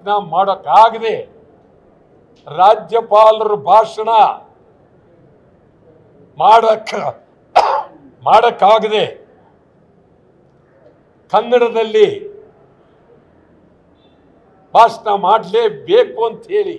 ಭಾಷಣ ಮಾಡೋಕ್ಕಾಗದೆ ರಾಜ್ಯಪಾಲರ ಭಾಷಣ ಮಾಡಕ್ಕ ಮಾಡಕ್ಕಾಗದೆ ಕನ್ನಡದಲ್ಲಿ ಭಾಷಣ ಮಾಡಲೇಬೇಕು ಅಂತ ಹೇಳಿ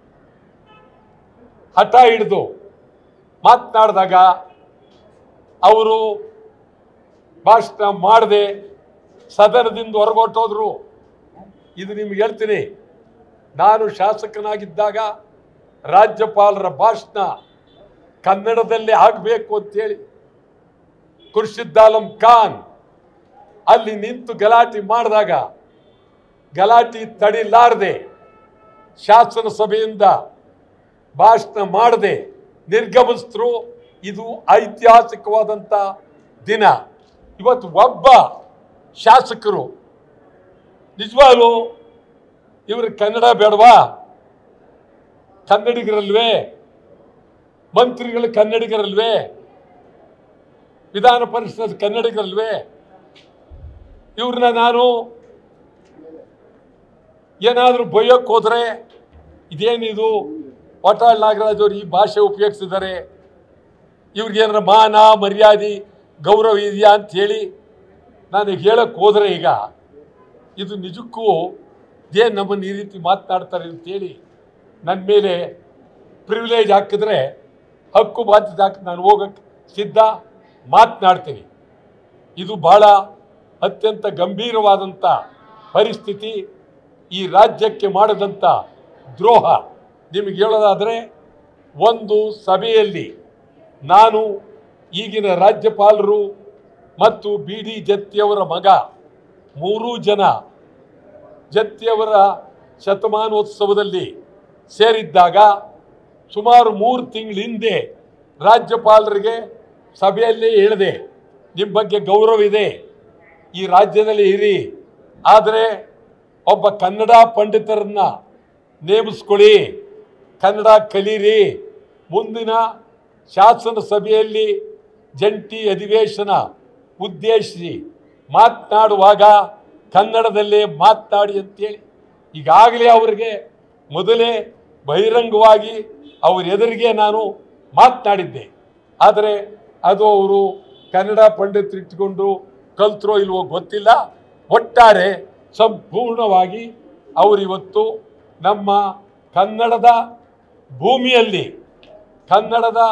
ಹಠ ಹಿಡಿದು ಮಾತನಾಡಿದಾಗ ಅವರು ಭಾಷಣ ಮಾಡದೆ ಸದನದಿಂದ ಹೊರಗೊಟ್ಟೋದ್ರು ಇದು ನಿಮ್ಗೆ ಹೇಳ್ತೀನಿ ನಾನು ಶಾಸಕನಾಗಿದ್ದಾಗ ರಾಜ್ಯಪಾಲರ ಭಾಷಣ ಕನ್ನಡದಲ್ಲೇ ಆಗಬೇಕು ಅಂತೇಳಿ ಖುರ್ಷಿದ್ ಆಲಂ ಖಾನ್ ಅಲ್ಲಿ ನಿಂತು ಗಲಾಟೆ ಮಾಡಿದಾಗ ಗಲಾಟೆ ತಡಿಲಾರದೆ ಶಾಸನ ಸಭೆಯಿಂದ ಭಾಷಣ ಮಾಡದೆ ನಿರ್ಗಮಿಸಿದ್ರು ಇದು ಐತಿಹಾಸಿಕವಾದಂಥ ದಿನ ಇವತ್ತು ಒಬ್ಬ ಶಾಸಕರು ನಿಜವಾಗ್ಲೂ ಇವ್ರಿಗೆ ಕನ್ನಡ ಬೇಡವಾ ಕನ್ನಡಿಗರಲ್ವೇ ಮಂತ್ರಿಗಳು ಕನ್ನಡಿಗರಲ್ವೇ ವಿಧಾನ ಪರಿಷತ್ ಕನ್ನಡಿಗರಲ್ವೇ ಇವ್ರನ್ನ ನಾನು ಏನಾದರೂ ಬೈಯೋಕ್ಕೆ ಹೋದ್ರೆ ಇದೇನಿದು ವಾಟಾಳ್ ನಾಗರಾಜ್ ಅವರು ಈ ಭಾಷೆ ಉಪಯೋಗಿಸಿದ್ದಾರೆ ಇವ್ರಿಗೇನಾರ ಮಾನ ಮರ್ಯಾದೆ ಗೌರವ ಇದೆಯಾ ಅಂತ ಹೇಳಿ ನಾನು ಹೇಳಕ್ಕೆ ಹೋದರೆ ಈಗ ಇದು ನಿಜಕ್ಕೂ ಇದೇ ನಮ್ಮನ್ನು ಈ ರೀತಿ ಮಾತನಾಡ್ತಾರೆ ಅಂತೇಳಿ ನನ್ನ ಮೇಲೆ ಪ್ರಿವಿಲೇಜ್ ಹಾಕಿದ್ರೆ ಹಕ್ಕು ಬಾಧ್ಯತೆ ಹಾಕಿ ನಾನು ಹೋಗಕ್ಕೆ ಸಿದ್ಧ ಮಾತನಾಡ್ತೀನಿ ಇದು ಬಹಳ ಅತ್ಯಂತ ಗಂಭೀರವಾದಂಥ ಪರಿಸ್ಥಿತಿ ಈ ರಾಜ್ಯಕ್ಕೆ ಮಾಡಿದಂಥ ದ್ರೋಹ ನಿಮಗೆ ಹೇಳೋದಾದರೆ ಒಂದು ಸಭೆಯಲ್ಲಿ ನಾನು ಈಗಿನ ರಾಜ್ಯಪಾಲರು ಮತ್ತು ಬಿ ಡಿ ಜತ್ತಿಯವರ ಮಗ ಮೂರೂ ಜನ ಜತ್ತಿಯವರ ಶತಮಾನೋತ್ಸವದಲ್ಲಿ ಸೇರಿದ್ದಾಗ ಸುಮಾರು ಮೂರು ತಿಂಗಳ ಹಿಂದೆ ರಾಜ್ಯಪಾಲರಿಗೆ ಸಭೆಯಲ್ಲೇ ಹೇಳಿದೆ ನಿಮ್ಮ ಬಗ್ಗೆ ಗೌರವ ಇದೆ ಈ ರಾಜ್ಯದಲ್ಲಿ ಇರಿ ಆದರೆ ಒಬ್ಬ ಕನ್ನಡ ಪಂಡಿತರನ್ನ ನೇಮಿಸ್ಕೊಳ್ಳಿ ಕನ್ನಡ ಕಲೀರಿ ಮುಂದಿನ ಶಾಸನ ಸಭೆಯಲ್ಲಿ ಜಂಟಿ ಅಧಿವೇಶನ ಉದ್ದೇಶಿಸಿ ಮಾತನಾಡುವಾಗ ಕನ್ನಡದಲ್ಲೇ ಮಾತನಾಡಿ ಅಂತೇಳಿ ಈಗಾಗಲೇ ಅವರಿಗೆ ಮೊದಲೇ ಬಹಿರಂಗವಾಗಿ ಅವ್ರ ಎದುರಿಗೆ ನಾನು ಮಾತನಾಡಿದ್ದೆ ಆದರೆ ಅದು ಅವರು ಕನ್ನಡ ಪಂಡಿತರು ಇಟ್ಕೊಂಡು ಕಲ್ತರೋ ಇಲ್ವೋ ಗೊತ್ತಿಲ್ಲ ಒಟ್ಟಾರೆ ಸಂಪೂರ್ಣವಾಗಿ ಅವರಿವತ್ತು ನಮ್ಮ ಕನ್ನಡದ ಭೂಮಿಯಲ್ಲಿ ಕನ್ನಡದ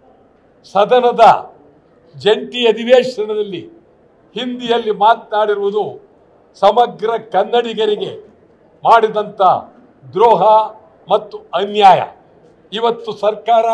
ಸದನದ ಜಂಟಿ ಅಧಿವೇಶನದಲ್ಲಿ ಹಿಂದಿಯಲ್ಲಿ ಮಾತನಾಡಿರುವುದು ಸಮಗ್ರ ಕನ್ನಡಿಗರಿಗೆ ಮಾಡಿದಂಥ ದ್ರೋಹ ಮತ್ತು ಅನ್ಯಾಯ ಇವತ್ತು ಸರ್ಕಾರ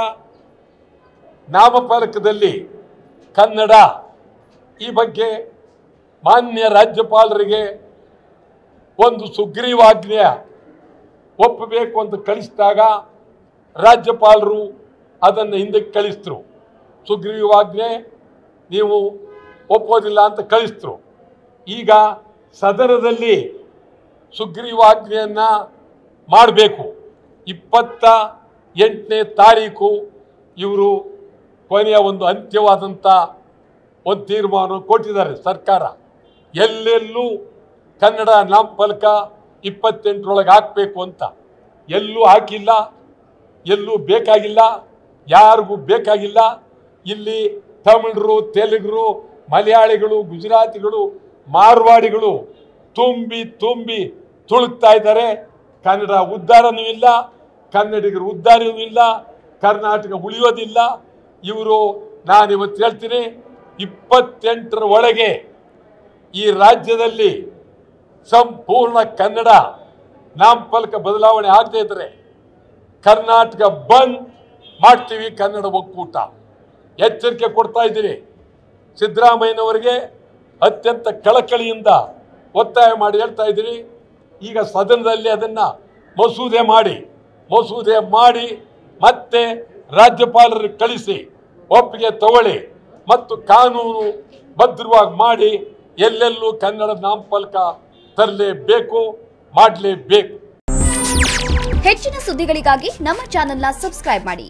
ನಾಮಫಲಕದಲ್ಲಿ ಕನ್ನಡ ಈ ಬಗ್ಗೆ ಮಾನ್ಯ ರಾಜ್ಯಪಾಲರಿಗೆ ಒಂದು ಸುಗ್ರೀವಾಜ್ಞೆಯ ಒಪ್ಪಬೇಕು ಅಂತ ಕಳಿಸಿದಾಗ ರಾಜ್ಯಪಾಲರು ಅದನ್ನು ಹಿಂದಕ್ಕೆ ಕಳಿಸಿದ್ರು ಸುಗ್ರೀವಾಜ್ಞೆ ನೀವು ಒಪ್ಪೋದಿಲ್ಲ ಅಂತ ಕಳಿಸಿದ್ರು ಈಗ ಸದನದಲ್ಲಿ ಸುಗ್ರೀವಾಜ್ಞೆಯನ್ನು ಮಾಡಬೇಕು ಇಪ್ಪತ್ತ ಎಂಟನೇ ತಾರೀಕು ಇವರು ಕೊನೆಯ ಒಂದು ಅಂತ್ಯವಾದಂಥ ಒಂದು ತೀರ್ಮಾನ ಕೊಟ್ಟಿದ್ದಾರೆ ಸರ್ಕಾರ ಎಲ್ಲೆಲ್ಲೂ ಕನ್ನಡ ನಾಮಫಲಕ ಇಪ್ಪತ್ತೆಂಟರೊಳಗೆ ಹಾಕಬೇಕು ಅಂತ ಎಲ್ಲೂ ಹಾಕಿಲ್ಲ ಎಲ್ಲೂ ಬೇಕಾಗಿಲ್ಲ ಯಾರಿಗೂ ಬೇಕಾಗಿಲ್ಲ ಇಲ್ಲಿ ತಮಿಳರು ತೆಲುಗರು ಮಲಯಾಳಿಗಳು ಗುಜರಾತಿಗಳು ಮಾರ್ವಾಡಿಗಳು ತುಂಬಿ ತುಂಬಿ ತುಳುಕ್ತಾ ಇದ್ದಾರೆ ಕನ್ನಡ ಉದ್ಧಾರನೂ ಇಲ್ಲ ಕನ್ನಡಿಗರ ಉದ್ಧಾರವೂ ಇಲ್ಲ ಕರ್ನಾಟಕ ಉಳಿಯೋದಿಲ್ಲ ಇವರು ನಾನಿವತ್ತು ಹೇಳ್ತೀನಿ ಇಪ್ಪತ್ತೆಂಟರ ಒಳಗೆ ಈ ರಾಜ್ಯದಲ್ಲಿ ಸಂಪೂರ್ಣ ಕನ್ನಡ ನಾಮಫಲಕ ಬದಲಾವಣೆ ಆಗದೇ ಇದ್ರೆ ಕರ್ನಾಟಕ ಬಂದ್ ಮಾಡ್ತೀವಿ ಕನ್ನಡ ಒಕ್ಕೂಟ ಎಚ್ಚರಿಕೆ ಕೊಡ್ತಾ ಇದ್ದೀರಿ ಸಿದ್ದರಾಮಯ್ಯನವರಿಗೆ ಅತ್ಯಂತ ಕಳಕಳಿಯಿಂದ ಒತ್ತಾಯ ಮಾಡಿ ಹೇಳ್ತಾ ಇದ್ದೀರಿ ಈಗ ಸದನದಲ್ಲಿ ಅದನ್ನು ಮಸೂದೆ ಮಾಡಿ ಮಸೂದೆ ಮಾಡಿ ಮತ್ತೆ ರಾಜ್ಯಪಾಲರಿಗೆ ಕಳಿಸಿ ಒಪ್ಪಿಗೆ ತಗೊಳ್ಳಿ ಮತ್ತು ಕಾನೂನು ಭದ್ರವಾಗಿ ಮಾಡಿ ಎಲ್ಲೆಲ್ಲೂ ಕನ್ನಡ ನಾಮಫಲಕ ತರಲೇಬೇಕು ಮಾಡಲೇಬೇಕು ಹೆಚ್ಚಿನ ಸುದ್ದಿಗಳಿಗಾಗಿ ನಮ್ಮ ಚಾನೆಲ್ನ ಸಬ್ಸ್ಕ್ರೈಬ್ ಮಾಡಿ